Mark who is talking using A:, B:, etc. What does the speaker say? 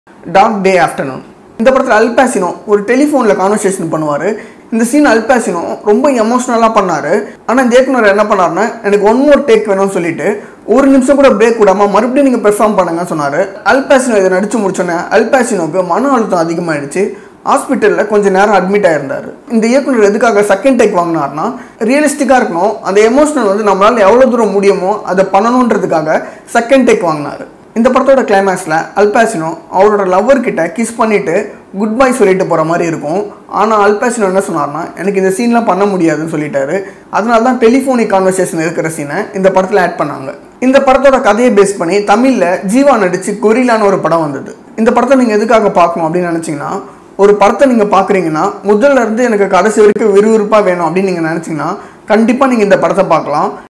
A: dark டே afternoon இந்த படத்தில் அல்பாசினோ ஒரு டெலிஃபோனில் கான்வர்சேஷன் பண்ணுவார் இந்த சீன் அல்பாசினோ ரொம்ப எமோஷ்னலாக பண்ணார் ஆனால் இந்த இயக்குனர் என்ன பண்ணாருன்னா எனக்கு ஒன் மோர் டேக் வேணும்னு சொல்லிட்டு ஒரு நிமிஷம் கூட பிரேக் விடாமல் மறுபடியும் நீங்கள் பெர்ஃபார்ம் பண்ணுங்கன்னு சொன்னார் அல்பாசினோ இதை நடித்து முடிச்சோன்னே அல்பாசினோக்கு மன அழுத்தம் அதிகமாகிடுச்சு ஹாஸ்பிட்டலில் கொஞ்சம் நேரம் அட்மிட் ஆயிருந்தார் இந்த இயக்குனர் எதுக்காக செகண்ட் டேக் வாங்கினார்னா ரியலிஸ்டிக்காக இருக்கணும் அந்த எமோஷனல் வந்து நம்மளால் எவ்வளோ தூரம் முடியுமோ அதை பண்ணணுன்றதுக்காக செகண்ட் டேக் வாங்கினார் இந்த படத்தோட கிளைமேக்ஸில் அல்பாசினோ அவரோட லவ்வர் கிட்ட கிஸ் பண்ணிட்டு குட் பை சொல்லிட்டு போகிற மாதிரி இருக்கும் ஆனால் அல்பாசினோ என்ன சொன்னார்னா எனக்கு இந்த சீன்லாம் பண்ண முடியாதுன்னு சொல்லிட்டாரு அதனால தான் டெலிஃபோனிக் கான்வர்சேஷன் இருக்கிற சீனை இந்த படத்தில் ஆட் பண்ணாங்க இந்த படத்தோட கதையை பேஸ் பண்ணி தமிழில் ஜீவா நடிச்சு கொரிலான்னு ஒரு படம் வந்தது இந்த படத்தை நீங்கள் எதுக்காக பார்க்கணும் அப்படின்னு நினச்சிங்கன்னா ஒரு படத்தை நீங்கள் பார்க்குறீங்கன்னா முதல்ல இருந்து எனக்கு கடைசி வரைக்கும் விறுவிறுப்பாக வேணும் அப்படின்னு நீங்கள் நினச்சிங்கன்னா கண்டிப்பாக நீங்கள் இந்த படத்தை பார்க்கலாம்